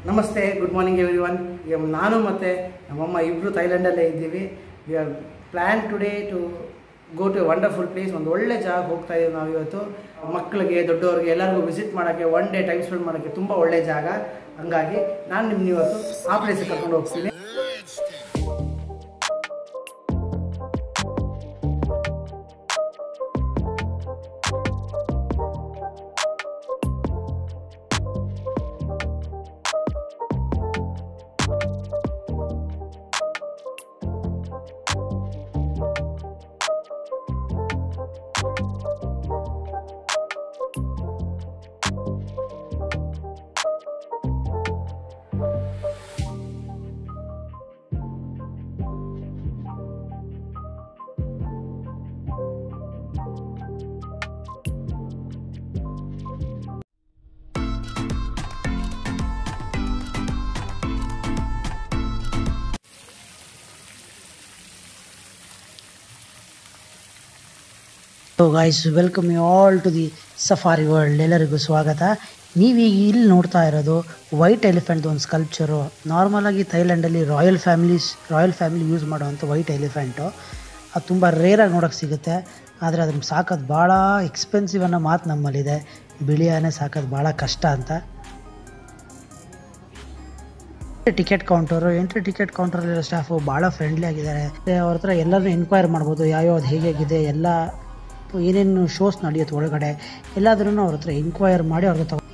ನಮಸ್ತೆ good morning every one ನಾನು ಮತ್ತು ನಮ್ಮಮ್ಮ ಇಬ್ಬರು ಥೈಲ್ಯಾಂಡಲ್ಲೇ ಇದ್ದೀವಿ we are plan today to go to wonderful place ಒಂದು ಒಳ್ಳೆ ಜಾಗ ಹೋಗ್ತಾ ಇದ್ದೀವಿ ನಾವು ಇವತ್ತು ಮಕ್ಕಳಿಗೆ ದೊಡ್ಡವ್ರಿಗೆ ಎಲ್ಲರಿಗೂ ವಿಸಿಟ್ ಮಾಡೋಕ್ಕೆ ಒನ್ ಡೇ ಟೈಮ್ ಸ್ಪೆಂಡ್ ಮಾಡೋಕ್ಕೆ ತುಂಬ ಒಳ್ಳೆ ಜಾಗ ಹಂಗಾಗಿ ನಾನು ನಿಮ್ಗೆ ಇವತ್ತು ಆ ಪ್ಲೇಸಿಗೆ ಕರ್ಕೊಂಡು ಹೋಗ್ತೀನಿ so guys welcome you all to the safari world ಎಲ್ಲರಿಗೂ ಸ್ವಾಗತ ನೀವೀಗ ಇಲ್ಲಿ ನೋಡ್ತಾ ಇರೋದು ವೈಟ್ ಎಲಿಫೆಂಟ್ ಒಂದು ಸ್ಕಲ್ಪ್ಚರು ನಾರ್ಮಲಾಗಿ ಥೈಲ್ಯಾಂಡಲ್ಲಿ royal families royal family use ಮಾಡುವಂಥ ವೈಟ್ ಎಲಿಫೆಂಟು ಅದು ತುಂಬ ರೇರಾಗಿ ನೋಡೋಕ್ಕೆ ಸಿಗುತ್ತೆ ಆದರೆ ಅದನ್ನು ಸಾಕೋದು ಭಾಳ ಎಕ್ಸ್ಪೆನ್ಸಿವ್ ಅನ್ನೋ ಮಾತು ನಮ್ಮಲ್ಲಿದೆ ಬಿಳಿ ಆನೆ ಸಾಕೋದು ಭಾಳ ಕಷ್ಟ ಅಂತ ಟಿಕೆಟ್ ಕೌಂಟರು ಎಂಟ್ರಿ ಟಿಕೆಟ್ ಕೌಂಟರಲ್ಲಿರೋ ಸ್ಟಾಫು ಭಾಳ ಫ್ರೆಂಡ್ಲಿ ಆಗಿದ್ದಾರೆ ಅವ್ರ ಹತ್ರ ಎಲ್ಲರನ್ನೂ ಎನ್ಕ್ವೈರ್ ಮಾಡ್ಬೋದು ಯಾವ್ಯಾವ್ದು ಹೇಗಿದೆ ಎಲ್ಲ ಏನೇನು ಶೋಸ್ ನಡೆಯುತ್ತೆ ಒಳಗಡೆ ಎಲ್ಲಾದ್ರೂ ಅವ್ರ ಹತ್ರ ಎನ್ಕ್ವೈರ್ ಮಾಡಿ ಅವ್ರಿಗೆ ತಗೋ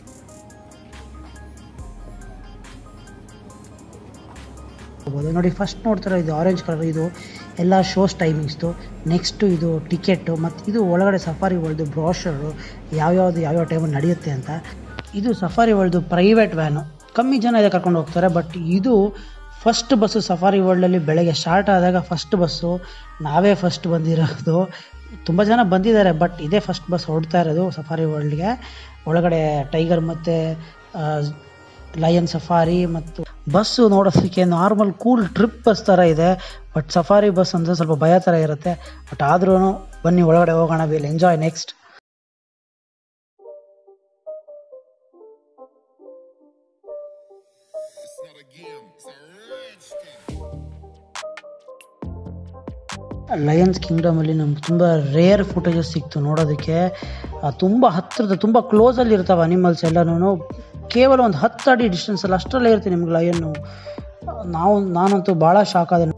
ತಗೋಬೋದು ನೋಡಿ ಫಸ್ಟ್ ನೋಡ್ತಾರೆ ಇದು ಆರೆಂಜ್ ಕಲರ್ ಇದು ಎಲ್ಲ ಶೋಸ್ ಟೈಮಿಂಗ್ಸ್ದು ನೆಕ್ಸ್ಟು ಇದು ಟಿಕೆಟು ಮತ್ತು ಇದು ಒಳಗಡೆ ಸಫಾರಿ ವರ್ಲ್ಡ್ ಬ್ರಾಷರು ಯಾವ್ಯಾವ್ದು ಯಾವ್ಯಾವ ಟೈಮಲ್ಲಿ ನಡೆಯುತ್ತೆ ಅಂತ ಇದು ಸಫಾರಿ ವರ್ಲ್ಡ್ ಪ್ರೈವೇಟ್ ವ್ಯಾನು ಕಮ್ಮಿ ಜನ ಇದೆ ಕರ್ಕೊಂಡು ಹೋಗ್ತಾರೆ ಬಟ್ ಇದು ಫಸ್ಟ್ ಬಸ್ಸು ಸಫಾರಿ ವರ್ಲ್ಡಲ್ಲಿ ಬೆಳಗ್ಗೆ ಸ್ಟಾರ್ಟ್ ಆದಾಗ ಫಸ್ಟ್ ಬಸ್ಸು ನಾವೇ ಫಸ್ಟ್ ಬಂದಿರೋದು ತುಂಬ ಜನ ಬಂದಿದ್ದಾರೆ ಬಟ್ ಇದೇ ಫಸ್ಟ್ ಬಸ್ ಹೊರಡ್ತಾ ಇರೋದು ಸಫಾರಿ ವರ್ಲ್ಡ್ಗೆ ಒಳಗಡೆ ಟೈಗರ್ ಮತ್ತು ಲಯನ್ ಸಫಾರಿ ಮತ್ತು ಬಸ್ಸು ನೋಡೋದಕ್ಕೆ ನಾರ್ಮಲ್ ಕೂಲ್ ಟ್ರಿಪ್ ಬಸ್ ಥರ ಇದೆ ಬಟ್ ಸಫಾರಿ ಬಸ್ ಅಂದರೆ ಸ್ವಲ್ಪ ಭಯ ಥರ ಇರುತ್ತೆ ಬಟ್ ಆದ್ರೂ ಬನ್ನಿ ಒಳಗಡೆ ಹೋಗೋಣ will enjoy next It's not a game, it's a rich thing. Lions ಕಿಂಗ್ಡಮಲ್ಲಿ ನಮ್ಗೆ ತುಂಬ ರೇರ್ ಫುಟೇಜಸ್ ಸಿಕ್ತು ನೋಡೋದಕ್ಕೆ ಆ, ತುಂಬ ಹತ್ತಿರದ ತುಂಬ ಕ್ಲೋಸಲ್ಲಿ ಇರ್ತಾವೆ ಅನಿಮಲ್ಸ್ ಎಲ್ಲನೂ ಕೇವಲ ಒಂದು ಹತ್ತು ಅಡಿ ಡಿಸ್ಟೆನ್ಸಲ್ಲಿ ಅಷ್ಟರಲ್ಲೇ ಇರ್ತೀವಿ ನಿಮ್ಗೆ ಲಯನ್ನು ನಾವು ನಾನಂತೂ ಭಾಳ ಶಾಕ್ ಆದೆ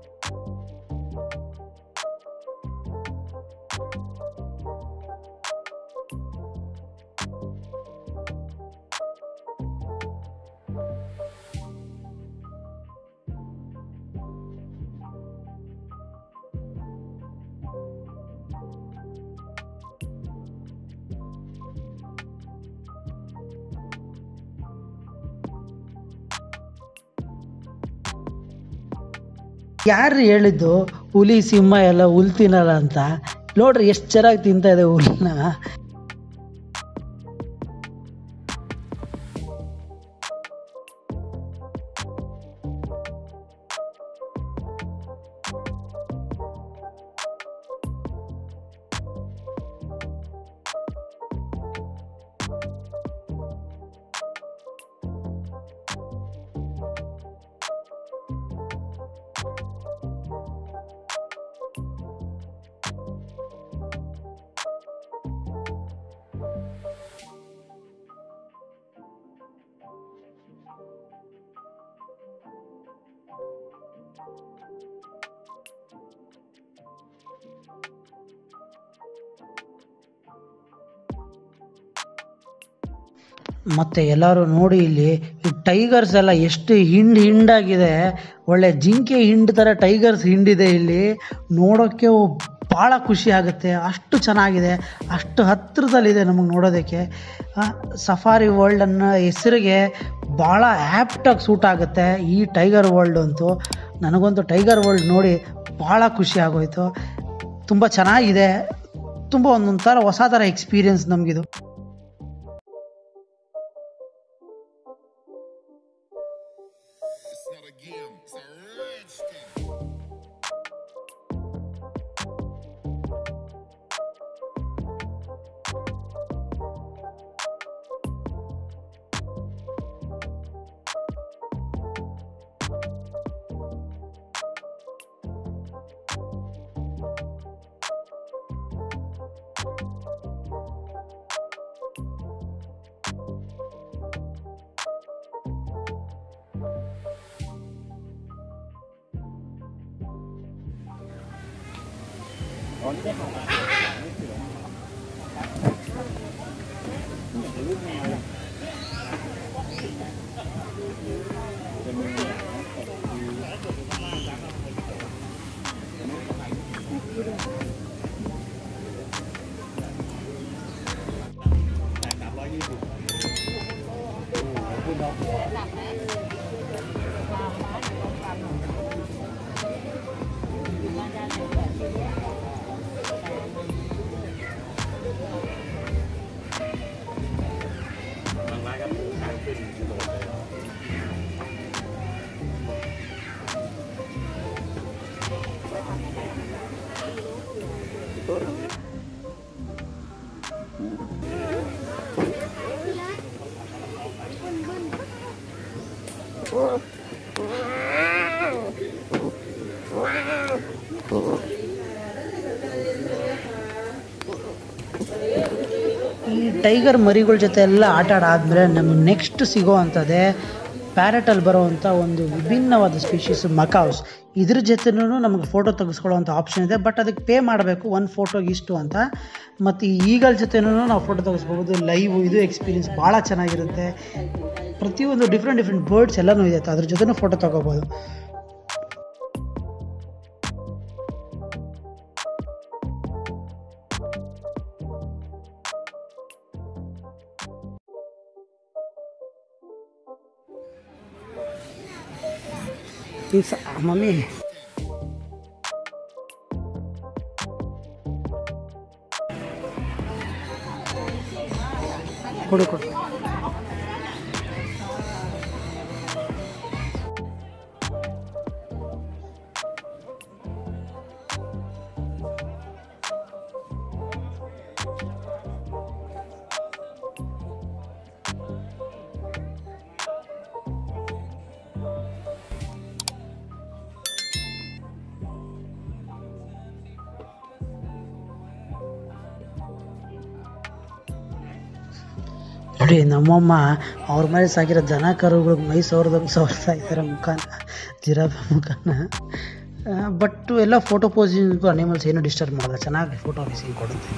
ಯಾರು ಹೇಳಿದ್ದು ಹುಲಿ ಸಿಂಹ ಎಲ್ಲ ಹುಲ್ ತಿನ್ನಲ್ಲ ಅಂತ ನೋಡ್ರಿ ಎಷ್ಟು ಚೆನ್ನಾಗಿ ತಿಂತಾ ಇದೆ ಹುಲ್ನ ಮತ್ತೆ ಎಲ್ಲರೂ ನೋಡಿ ಇಲ್ಲಿ ಈ ಟೈಗರ್ಸ್ ಎಲ್ಲ ಎಷ್ಟು ಹಿಂಡ್ ಹಿಂಡಾಗಿದೆ ಒಳ್ಳೆ ಜಿಂಕೆ ಹಿಂಡ್ ಥರ ಟೈಗರ್ಸ್ ಹಿಂಡಿದೆ ಇಲ್ಲಿ ನೋಡೋಕ್ಕೆ ಭಾಳ ಖುಷಿ ಆಗುತ್ತೆ ಅಷ್ಟು ಚೆನ್ನಾಗಿದೆ ಅಷ್ಟು ಹತ್ತಿರದಲ್ಲಿದೆ ನಮಗೆ ನೋಡೋದಕ್ಕೆ ಆ, ಸಫಾರಿ ವರ್ಲ್ಡ್ ಅನ್ನೋ ಹೆಸರಿಗೆ ಭಾಳ ಆ್ಯಪ್ಟಾಗಿ ಸೂಟ್ ಆಗುತ್ತೆ ಈ ಟೈಗರ್ ವರ್ಲ್ಡ್ ಅಂತೂ ನನಗಂತೂ ಟೈಗರ್ ವರ್ಲ್ಡ್ ನೋಡಿ ಭಾಳ ಖುಷಿ ಆಗೋಯ್ತು ತುಂಬ ಚೆನ್ನಾಗಿದೆ ತುಂಬ ಒಂದೊಂಥರ ಹೊಸ ಥರ ಎಕ್ಸ್ಪೀರಿಯನ್ಸ್ ನಮಗಿದು It's not a game, it's a rich thing. ಈ ಟೈಗರ್ ಮರಿಗಳ ಜೊತೆ ಎಲ್ಲ ಆಟ ಆಡಾದ್ಮೇಲೆ ನಮಗೆ ನೆಕ್ಸ್ಟ್ ಸಿಗೋ ಅಂಥದ್ದೇ ಪ್ಯಾರೆಟಲ್ಲಿ ಬರೋವಂಥ ಒಂದು ವಿಭಿನ್ನವಾದ ಸ್ಪೀಶೀಸ್ ಮಕಾವ್ಸ್ ಇದ್ರ ಜೊತೆನೂ ನಮಗೆ ಫೋಟೋ ತೆಗೆಸ್ಕೊಳ್ಳೋವಂಥ ಆಪ್ಷನ್ ಇದೆ ಬಟ್ ಅದಕ್ಕೆ ಪೇ ಮಾಡಬೇಕು ಒಂದು ಫೋಟೋಗೆ ಇಷ್ಟು ಅಂತ ಮತ್ತು ಈ ಈಗಲ್ ಜೊತೆನೂ ನಾವು ಫೋಟೋ ತೆಗೆಸ್ಬೋದು ಲೈವ್ ಇದು ಎಕ್ಸ್ಪೀರಿಯನ್ಸ್ ಭಾಳ ಚೆನ್ನಾಗಿರುತ್ತೆ ಪ್ರತಿಯೊಂದು ಡಿಫ್ರೆಂಟ್ ಡಿಫ್ರೆಂಟ್ ಬರ್ಡ್ಸ್ ಎಲ್ಲನೂ ಇದೆ ಅದ್ರ ಜೊತೆನೂ ಫೋಟೋ ತಗೋಬೋದು ಈ ಸ ಮಮ್ಮಿ ಕೊಡು ಕೊಡು ನೋಡಿ ನಮ್ಮಮ್ಮ ಅವ್ರ ಮೇಲೆ ಸಾಕಿರೋ ದನ ಕರುಗಳಿಗೆ ಮೈ ಸೋರ್ದಂಗೆ ಸೋರ್ತಾ ಇದ್ದಾರೆ ಮುಖಾನ ಜಿರಾಫೆ ಮುಖಾನ ಬಟ್ ಎಲ್ಲ ಫೋಟೋ ಪೋಸಿಂಗ್ಗೂ ಅನಿಮಲ್ಸ್ ಏನು ಡಿಸ್ಟರ್ಬ್ ಮಾಡಲ್ಲ ಚೆನ್ನಾಗಿ ಫೋಟೋ ಸೀನ್ ಕೊಡುತ್ತೆ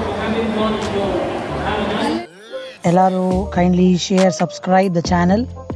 ಎಲ್ಲರೂ kindly share subscribe the channel